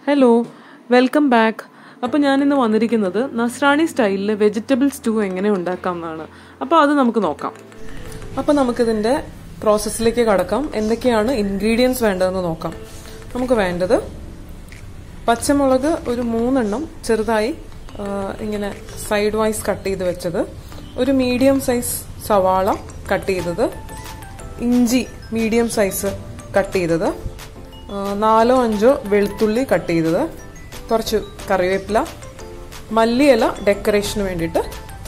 hello welcome back അപ്പോൾ ഞാനിന്ന് വന്നിരിക്കുന്നത് നസ്രാണി സ്റ്റൈലിൽ വെജിറ്റബിൾ സ്റ്റൂ എങ്ങനെ ഉണ്ടാക്കാം എന്നാണ് അപ്പോൾ അത് നമുക്ക് നോക്കാം അപ്പോൾ നമുക്കിതിൻ്റെ പ്രോസസ്സിലേക്ക് കടക്കാം എന്തൊക്കെയാണ് ഇൻഗ്രീഡിയൻസ് വേണ്ടതെന്ന് നോക്കാം നമുക്ക് വേണ്ടത് പച്ചമുളക് ഒരു മൂന്നെണ്ണം ചെറുതായി ആ, ഇങ്ങനെ സൈഡ് വൈസ് കട്ട് ചെയ്ത് വെച്ചത് ഒരു മീഡിയം സൈസ് സവാള കട്ട് ചെയ്തത് ഇഞ്ചി മീഡിയം സൈസ് കട്ട് ചെയ്തത് ആ, നാലോ അഞ്ചോ വെളുത്തുള്ളി കട്ട് ചെയ്തത് കുറച്ച് കറിവേപ്പില മല്ലിയില ഡെക്കറേഷന് വേണ്ടിയിട്ട്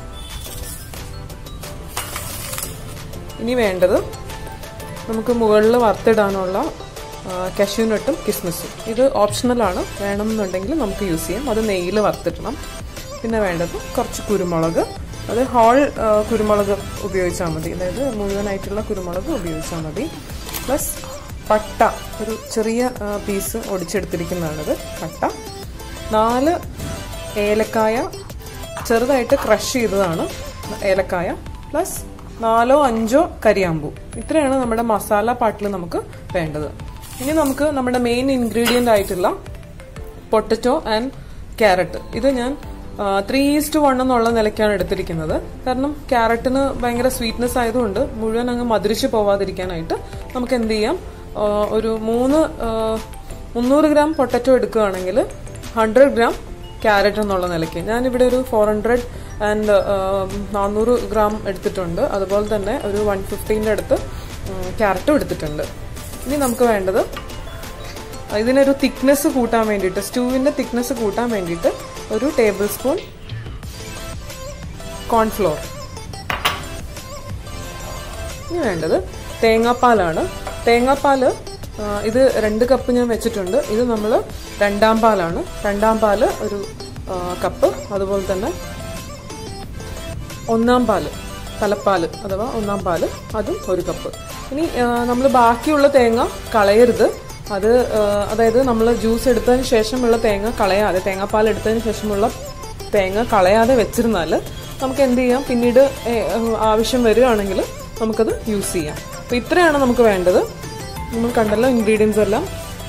ഇനി വേണ്ടത് നമുക്ക് മുകളിൽ വറുത്തിടാനുള്ള കശ്യൂനട്ടും കിസ്മിസും ഇത് ഓപ്ഷണലാണ് വേണമെന്നുണ്ടെങ്കിൽ നമുക്ക് യൂസ് ചെയ്യാം അത് നെയ്യിൽ വറുത്തിടണം പിന്നെ വേണ്ടത് കുറച്ച് കുരുമുളക് അത് ഹോൾ ആ, കുരുമുളക് ഉപയോഗിച്ചാൽ മതി അതായത് മുഴുവനായിട്ടുള്ള കുരുമുളക് ഉപയോഗിച്ചാൽ മതി പ്ലസ് പട്ട ഒരു ചെറിയ പീസ് ഒടിച്ചെടുത്തിരിക്കുന്നതാണിത് പട്ട നാല് ഏലക്കായ ചെറുതായിട്ട് ക്രഷ് ചെയ്തതാണ് ഏലക്കായ പ്ലസ് നാലോ അഞ്ചോ കരിയാമ്പൂ ഇത്രയാണ് നമ്മുടെ മസാല പാട്ടിൽ നമുക്ക് വേണ്ടത് ഇനി നമുക്ക് നമ്മുടെ മെയിൻ ഇൻഗ്രീഡിയന്റ് ആയിട്ടുള്ള പൊട്ടറ്റോ ആൻഡ് ക്യാരറ്റ് ഇത് ഞാൻ ത്രീ ഈസ്റ്റ് വൺ എന്നുള്ള നിലയ്ക്കാണ് എടുത്തിരിക്കുന്നത് കാരണം ക്യാരറ്റിന് ഭയങ്കര സ്വീറ്റ്നെസ് ആയതുകൊണ്ട് മുഴുവൻ അങ്ങ് മധുരിച്ച് പോവാതിരിക്കാനായിട്ട് നമുക്ക് എന്ത് ചെയ്യാം ആ, ഒരു മൂന്ന് ആ, മുന്നൂറ് ഗ്രാം പൊട്ടറ്റോ എടുക്കുകയാണെങ്കിൽ ഹൺഡ്രഡ് ഗ്രാം ക്യാരറ്റ് എന്നുള്ള നിലയ്ക്ക് ഞാനിവിടെ ഒരു ഫോർ ഹൺഡ്രഡ് ആൻഡ് നാനൂറ് ഗ്രാം എടുത്തിട്ടുണ്ട് അതുപോലെ തന്നെ ഒരു വൺ ഫിഫ്റ്റീൻ്റെ അടുത്ത് ക്യാരറ്റും എടുത്തിട്ടുണ്ട് ഇനി നമുക്ക് വേണ്ടത് ഇതിനൊരു തിക്നെസ് കൂട്ടാൻ വേണ്ടിയിട്ട് സ്റ്റൂവിൻ്റെ തിക്നെസ് കൂട്ടാൻ വേണ്ടിയിട്ട് ഒരു ടേബിൾ സ്പൂൺ കോൺഫ്ലോർ ഇനി വേണ്ടത് തേങ്ങാപ്പാലാണ് തേങ്ങാപ്പാൽ ആ, ഇത് രണ്ട് കപ്പ് ഞാൻ വെച്ചിട്ടുണ്ട് ഇത് നമ്മൾ രണ്ടാം പാലാണ് രണ്ടാം പാല് ഒരു ആ, കപ്പ് അതുപോലെ തന്നെ ഒന്നാം പാല് തലപ്പാല് അഥവാ ഒന്നാം പാല് അതും ഒരു കപ്പ് ഇനി നമ്മൾ ബാക്കിയുള്ള തേങ്ങ കളയരുത് അത് ആ, അതായത് നമ്മൾ ജ്യൂസ് എടുത്തതിന് ശേഷമുള്ള തേങ്ങ കളയാതെ തേങ്ങാപ്പാൽ എടുത്തതിന് ശേഷമുള്ള തേങ്ങ കളയാതെ വെച്ചിരുന്നാൽ നമുക്ക് എന്ത് ചെയ്യാം പിന്നീട് ഏ, ആവശ്യം വരികയാണെങ്കിൽ നമുക്കത് യൂസ് ചെയ്യാം അപ്പോൾ ഇത്രയാണ് നമുക്ക് വേണ്ടത് നമ്മൾ കണ്ടല്ലോ ഇൻഗ്രീഡിയൻസ് എല്ലാം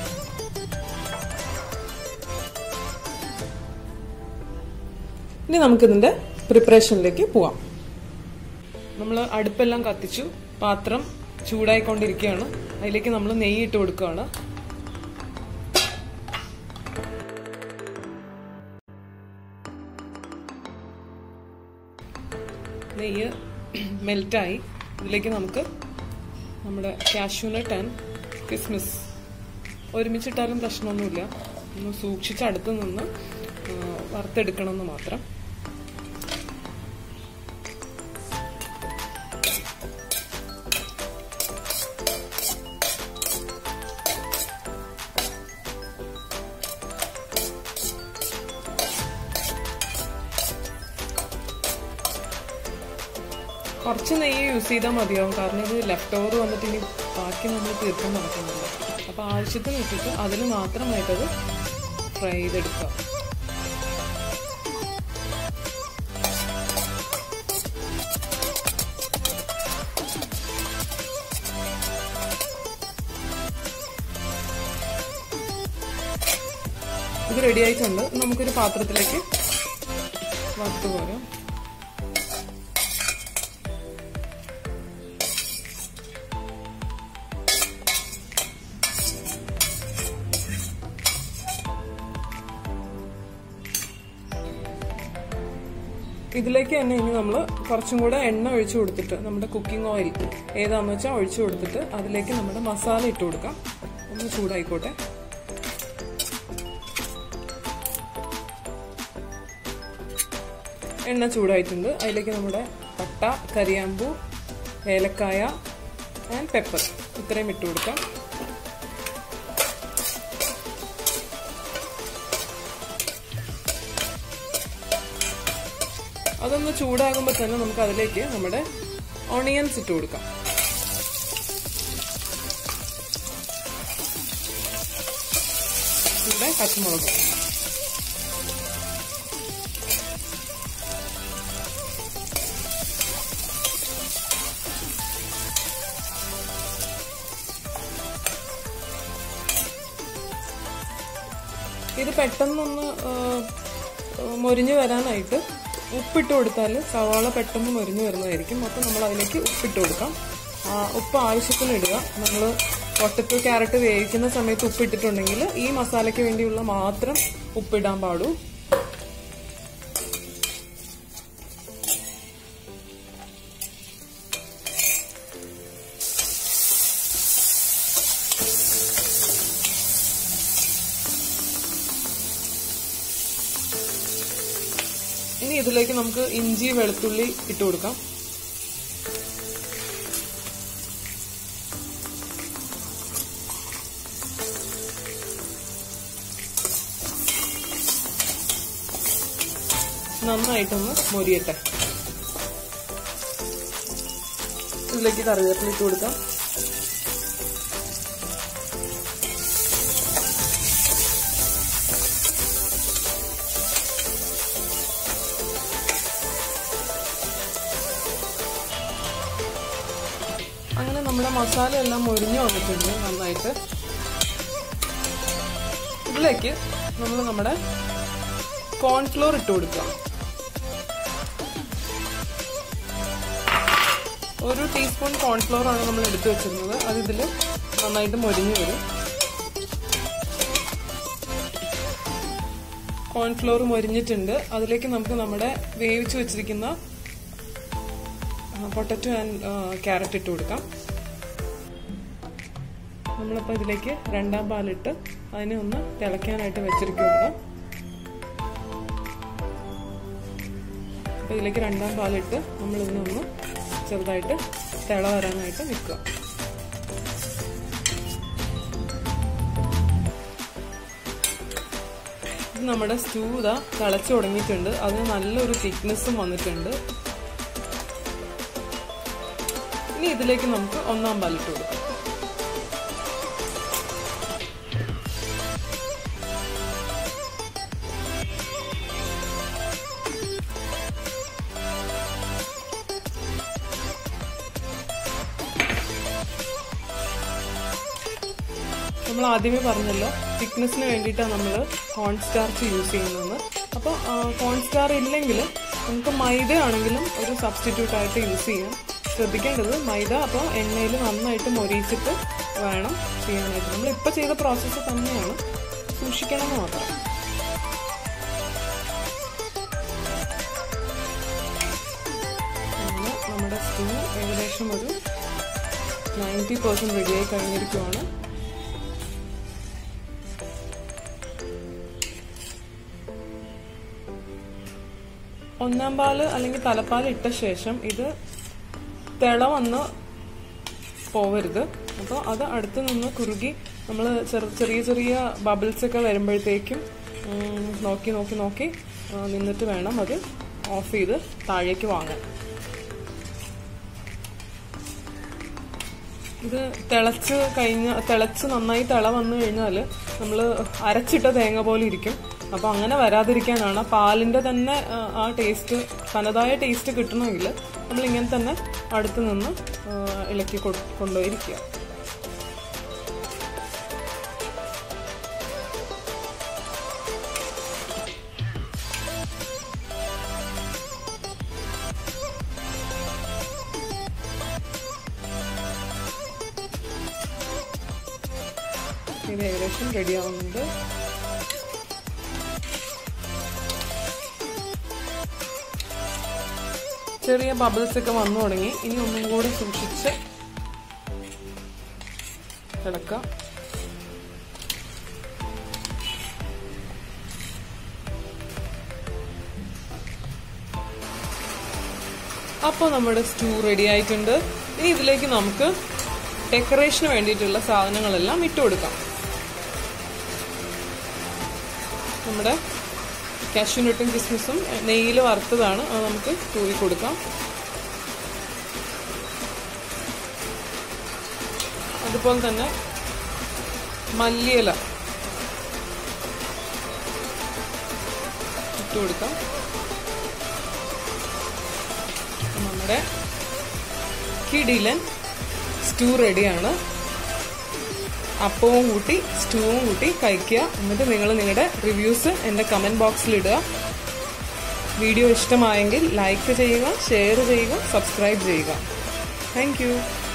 ഇനി നമുക്കിതിൻ്റെ പ്രിപ്പറേഷനിലേക്ക് പോവാം നമ്മൾ അടുപ്പെല്ലാം കത്തിച്ചു പാത്രം ചൂടായിക്കൊണ്ടിരിക്കുകയാണ് അതിലേക്ക് നമ്മൾ നെയ്യ് ഇട്ട് കൊടുക്കുകയാണ് നെയ്യ് മെൽറ്റായി ഇതിലേക്ക് നമുക്ക് നമ്മുടെ കാഷ്യൂനട്ട് ആൻഡ് കിസ്മിസ് ഒരുമിച്ചിട്ടാലും പ്രശ്നമൊന്നുമില്ല ഒന്ന് സൂക്ഷിച്ച് അടുത്ത് നിന്ന് ആ, വറുത്തെടുക്കണമെന്ന് മാത്രം കുറച്ച് നെയ്യ് യൂസ് ചെയ്താൽ മതിയാവും കാരണം ഇത് ലെഫ്റ്റ് ഓവർ വന്നിട്ട് ഇനി ബാക്കി നമ്മൾ തീർക്കാൻ നടക്കുന്നില്ല അപ്പോൾ ആവശ്യത്തിന് ഇട്ടിട്ട് അതിൽ മാത്രമായിട്ടത് ഫ്രൈ ചെയ്തെടുക്കുക ഇത് റെഡി ആയിട്ടുണ്ട് നമുക്കൊരു പാത്രത്തിലേക്ക് വറുത്ത് പോരാം ഇതിലേക്ക് തന്നെ ഇനി നമ്മൾ കുറച്ചും കൂടെ എണ്ണ ഒഴിച്ചു കൊടുത്തിട്ട് നമ്മുടെ കുക്കിംഗ് ഓയിൽ ഏതാണെന്ന് വെച്ചാൽ ഒഴിച്ചു കൊടുത്തിട്ട് അതിലേക്ക് നമ്മുടെ മസാല ഇട്ട് കൊടുക്കാം ഒന്ന് ചൂടായിക്കോട്ടെ എണ്ണ ചൂടായിട്ടുണ്ട് അതിലേക്ക് നമ്മുടെ പട്ട കരിയാമ്പൂ ഏലക്കായ ആൻഡ് പെപ്പർ ഇത്രയും ഇട്ട് കൊടുക്കാം അതൊന്ന് ചൂടാകുമ്പോൾ തന്നെ നമുക്ക് അതിലേക്ക് നമ്മുടെ ഓണിയൻസ് ഇട്ട് കൊടുക്കാം ഇവിടെ പച്ചമുളക് ഇത് പെട്ടെന്നൊന്ന് ആ, ആ, മൊരിഞ്ഞ് വരാനായിട്ട് ഉപ്പിട്ട് കൊടുത്താൽ സവാള പെട്ടെന്ന് മൊരിഞ്ഞ് വരുന്നതായിരിക്കും അപ്പോൾ നമ്മൾ അതിലേക്ക് ഉപ്പിട്ട് കൊടുക്കാം ആ, ഉപ്പ് ആവശ്യത്തിന് ഇടുക നമ്മൾ പൊട്ടറ്റോ ക്യാരറ്റ് വേവിക്കുന്ന സമയത്ത് ഉപ്പിട്ടിട്ടുണ്ടെങ്കിൽ ഈ മസാലയ്ക്ക് വേണ്ടിയുള്ള മാത്രം ഉപ്പിടാൻ പാടൂ ഇനി ഇതിലേക്ക് നമുക്ക് ഇഞ്ചി വെളുത്തുള്ളി ഇട്ട് കൊടുക്കാം നന്നായിട്ടൊന്ന് മൊരിയട്ടെ ഇതിലേക്ക് കറിവേപ്പില ഇട്ട് കൊടുക്കാം അങ്ങനെ നമ്മുടെ മസാല എല്ലാം മൊരിഞ്ഞു വന്നിട്ടുണ്ട് നന്നായിട്ട് ഇതിലേക്ക് നമ്മൾ നമ്മുടെ കോൺഫ്ലോർ ഇട്ട് കൊടുക്കുക ഒരു ടീസ്പൂൺ കോൺഫ്ലോർ ആണ് നമ്മൾ എടുത്തു വെച്ചിരുന്നത് അത് ഇതിൽ നന്നായിട്ട് മൊരിഞ്ഞു വരും കോൺഫ്ലോർ മൊരിഞ്ഞിട്ടുണ്ട് അതിലേക്ക് നമുക്ക് നമ്മുടെ വേവിച്ച് വെച്ചിരിക്കുന്ന പൊട്ടറ്റോ ആൻഡ് ക്യാരറ്റ് ഇട്ട് കൊടുക്കാം നമ്മളിപ്പോൾ ഇതിലേക്ക് രണ്ടാം പാലിട്ട് അതിനെ ഒന്ന് തിളയ്ക്കാനായിട്ട് വെച്ചിരിക്കുകയാണ് അപ്പോൾ ഇതിലേക്ക് രണ്ടാം പാലിട്ട് നമ്മളിതിനൊന്ന് ചെറുതായിട്ട് തിള വരാനായിട്ട് നിൽക്കുക ഇത് നമ്മുടെ സ്റ്റൂ ഇതാ തിളച്ചു തുടങ്ങിയിട്ടുണ്ട് അതിന് നല്ലൊരു തിക്നെസ്സും വന്നിട്ടുണ്ട് ഇനി ഇതിലേക്ക് നമുക്ക് ഒന്നാം പാലിട്ട് കൊടുക്കാം നമ്മൾ ആദ്യമേ പറഞ്ഞല്ലോ തിക്നെസ്സിന് വേണ്ടിയിട്ടാണ് നമ്മൾ കോൺ സ്റ്റാർച്ച് യൂസ് ചെയ്യുന്നത് അപ്പോൾ കോൺ സ്റ്റാർ ഇല്ലെങ്കിൽ നമുക്ക് മൈദ ആണെങ്കിലും ഒരു സബ്സ്റ്റിറ്റ്യൂട്ട് ആയിട്ട് യൂസ് ചെയ്യാം ശ്രദ്ധിക്കേണ്ടത് മൈദ അപ്പോൾ എണ്ണയിൽ നന്നായിട്ട് മൊരിയിച്ചിട്ട് വേണം ചെയ്യാനായിട്ട് നമ്മൾ ഇപ്പോൾ ചെയ്ത പ്രോസസ്സ് തന്നെയാണ് സൂക്ഷിക്കണം എന്ന് മാത്രം അങ്ങനെ നമ്മുടെ സ്റ്റൂ ഏകദേശം ഒരു നയൻറ്റി പെർസെൻറ്റ് റെഡിയായി കഴിഞ്ഞിരിക്കുവാണ് ഒന്നാം പാല് അല്ലെങ്കിൽ തലപ്പാൽ ഇട്ട ശേഷം ഇത് തിള വന്ന് പോവരുത് അപ്പോൾ അത് അടുത്ത് നിന്ന് കുറുകി നമ്മൾ ചെറിയ ചെറിയ ബബിൾസ് ഒക്കെ വരുമ്പോഴത്തേക്കും ഉം, നോക്കി നോക്കി നോക്കി ആ, നിന്നിട്ട് വേണം അത് ഓഫ് ചെയ്ത് താഴേക്ക് വാങ്ങാൻ ഇത് തിളച്ച് കഴിഞ്ഞ തിളച്ച് നന്നായി തിള വന്നു കഴിഞ്ഞാൽ നമ്മൾ അരച്ചിട്ട തേങ്ങ പോലെ ഇരിക്കും അപ്പോൾ അങ്ങനെ വരാതിരിക്കാനാണ് പാലിൻ്റെ തന്നെ ആ, ആ ടേസ്റ്റ് തനതായ ടേസ്റ്റ് കിട്ടണമെങ്കിൽ നമ്മൾ ഇങ്ങനെ തന്നെ അടുത്ത് നിന്ന് ആ, ഇളക്കി കൊ- കൊണ്ടുപോയിരിക്കുക ഇത് ഏകദേശം റെഡി ആവുന്നുണ്ട് ചെറിയ ബബിൾസ് ഒക്കെ വന്നു തുടങ്ങി ഇനി ഒന്നും കൂടെ സൂക്ഷിച്ച് കിടക്കാം അപ്പോൾ നമ്മുടെ സ്റ്റൂ റെഡി ആയിട്ടുണ്ട് ഇനി ഇതിലേക്ക് നമുക്ക് ഡെക്കറേഷന് വേണ്ടിയിട്ടുള്ള സാധനങ്ങളെല്ലാം ഇട്ട് കൊടുക്കാം നമ്മുടെ കാഷ്യൂനട്ടും കിസ്മിസും നെയ്യിൽ വറുത്തതാണ് അത് നമുക്ക് തൂവി കൊടുക്കാം അതുപോലെ തന്നെ മല്ലിയില ഇട്ട് കൊടുക്കാം നമ്മുടെ കിടിലൻ സ്റ്റൂ റെഡിയാണ് അപ്പവും കൂട്ടി സ്റ്റൂവും കൂട്ടി കഴിക്കുക എന്നിട്ട് നിങ്ങൾ നിങ്ങളുടെ റിവ്യൂസ് എൻ്റെ കമൻറ്റ് ബോക്സിൽ ഇടുക വീഡിയോ ഇഷ്ടമായെങ്കിൽ ലൈക്ക് ചെയ്യുക ഷെയർ ചെയ്യുക സബ്സ്ക്രൈബ് ചെയ്യുക താങ്ക്